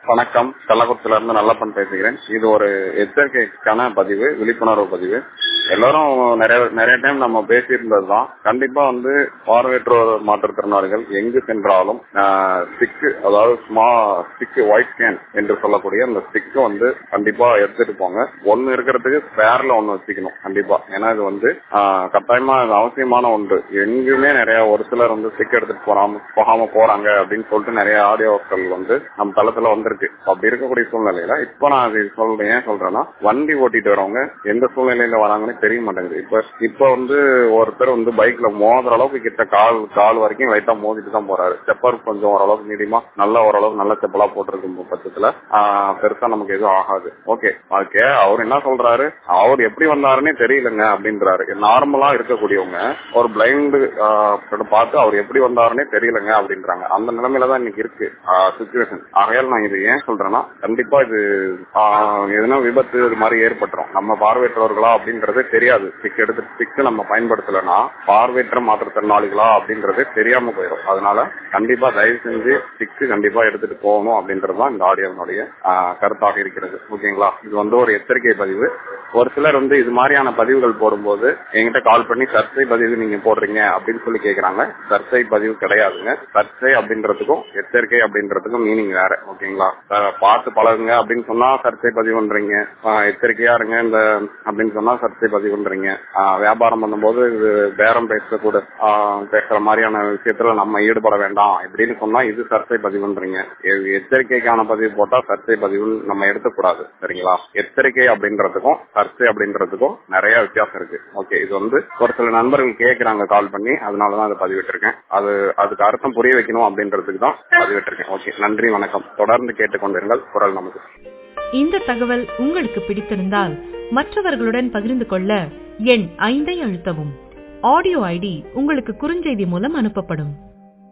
வணக்கம் கள்ளக்குறிச்சில இருந்து நல்லப்பன் பேசுகிறேன் இது ஒரு எச்சரிக்கைக்கான பதிவு விழிப்புணர்வு பதிவு எல்லாரும் நிறைய நிறைய டைம் நம்ம பேசியிருந்ததுதான் கண்டிப்பா வந்து பார்வையற்றோர் மாற்றுத்திறனாளிகள் எங்கு சென்றாலும் ஸ்டிக்கு அதாவது ஸ்மா ஸ்டிக்கு ஒயிட் கேன் என்று சொல்லக்கூடிய அந்த ஸ்டிக்கு வந்து கண்டிப்பா எடுத்துட்டு போங்க ஒன்னு இருக்கிறதுக்கு ஸ்பேர்ல ஒன்னு வச்சுக்கணும் கண்டிப்பா ஏன்னா இது வந்து ஆஹ், கட்டாயமா இது அவசியமான ஒன்று எங்குமே நிறைய ஒரு சிலர் வந்து ஸ்டிக் எடுத்துட்டு போறாம போகாம போறாங்க அப்படின்னு சொல்லிட்டு நிறைய ஆடியோக்கள் வந்து நம்ம தளத்துல வந்திருக்கு அப்படி இருக்கக்கூடிய சூழ்நிலையில இப்ப நான் அது சொல்றேன் ஏன் சொல்றேன்னா வண்டி ஓட்டிட்டு வரவங்க எந்த சூழ்நிலையில வராங்கன்னு தெரிய மாட்டேங்குது இப்ப இப்ப வந்து ஒருத்தர் வந்து பைக்ல மோதுற அளவுக்கு கிட்ட கால் கால் வரைக்கும் லைட்டா மோதிட்டு தான் போறாரு செப்பர் கொஞ்சம் ஓரளவுக்கு நீடிமா நல்ல ஓரளவுக்கு நல்ல செப்பலா போட்டிருக்கும் பட்சத்துல ஆஹ், பெருசா நமக்கு எதுவும் ஆகாது ஓகே ஓகே அவர் என்ன சொல்றாரு அவர் எப்படி வந்தாருன்னே தெரியலங்க அப்படின்றாரு நார்மலா இருக்கக்கூடியவங்க ஒரு பிளைண்ட் பார்த்து அவர் எப்படி வந்தாருன்னே தெரியலங்க அப்படின்றாங்க அந்த நிலைமையில தான் இன்னைக்கு இருக்கு சுச்சுவேஷன் ஆகையால் நான் இது ஏன் சொல்றேன்னா கண்டிப்பா இது ஆஹ், எதுனா விபத்து இது மாதிரி ஏற்பட்டுரும் நம்ம பார்வையற்றவர்களா அப்படின்றதே தெரியாது ஸ்டிக் எடுத்து ஸ்டிக் நம்ம பயன்படுத்தலைன்னா பார்வையற்ற மாற்றுத்திறனாளிகளா அப்படின்றதே தெரியாம போயிடும் அதனால கண்டிப்பா தயவு செஞ்சு ஸ்டிக் கண்டிப்பா எடுத்துட்டு போகணும் அப்படின்றது தான் இந்த ஆடியோனுடைய ஆஹ், கருத்தாக இருக்கிறது ஓகேங்களா இது வந்து ஒரு எச்சரிக்கை பதிவு ஒரு சிலர் வந்து இது மாதிரியான பதிவுகள் போடும்போது என்கிட்ட கால் பண்ணி சர்ச்சை பதிவு நீங்க போடுறீங்க அப்படின்னு சொல்லி கேக்குறாங்க சர்ச்சை பதிவு கிடையாதுங்க சர்ச்சை அப்படின்றதுக்கும் எச்சரிக்கை அப்படின்றதுக்கும் மீனிங் வேற ஓகேங்களா அஹ் பார்த்து பழகுங்க அப்படின்னு சொன்னா சர்ச்சை பதிவு பண்றீங்க அஹ் எச்சரிக்கையா இருங்க இந்த அப்படின்னு சொன்னா சர்ச்சை பதிவு பண்றீங்க அஹ் வியாபாரம் பண்ணும்போது இது பேரம் பேசக்கூட அஹ் பேசுற மாதிரியான விஷயத்துல நம்ம ஈடுபட வேண்டாம் இப்படின்னு சொன்னா இது சர்ச்சை பதிவு பண்றீங்க எ- எச்சரிக்கைக்கான பதிவு போட்டா சர்ச்சை பதிவு நம்ம எடுக்கக்கூடாது சரிங்களா எச்சரிக்கை அப்படின்றதுக்கும் சர்ச்சை அப்படின்றதுக்கும் நிறைய வித்தியாசம் இருக்கு ஓகே இது வந்து ஒரு சில நண்பர்கள் கேக்குறாங்க கால் பண்ணி அதனாலதான் அதை பதிவிட்டிருக்கேன் அது அதுக்கு அர்த்தம் புரிய வைக்கணும் அப்படின்றதுக்கு தான் பதிவிட்டிருக்கேன் ஓகே நன்றி வணக்கம் தொடர்ந்து கேட்டுக்கொண்டிருங்கள் குரல் நமக்கு இந்த தகவல் உங்களுக்கு பிடித்திருந்தால் மற்றவர்களுடன் பகிர்ந்து கொள்ள எண் ஐந்தை அழுத்தவும் ஆடியோ ஐடி உங்களுக்கு குறுஞ்செய்தி மூலம் அனுப்பப்படும்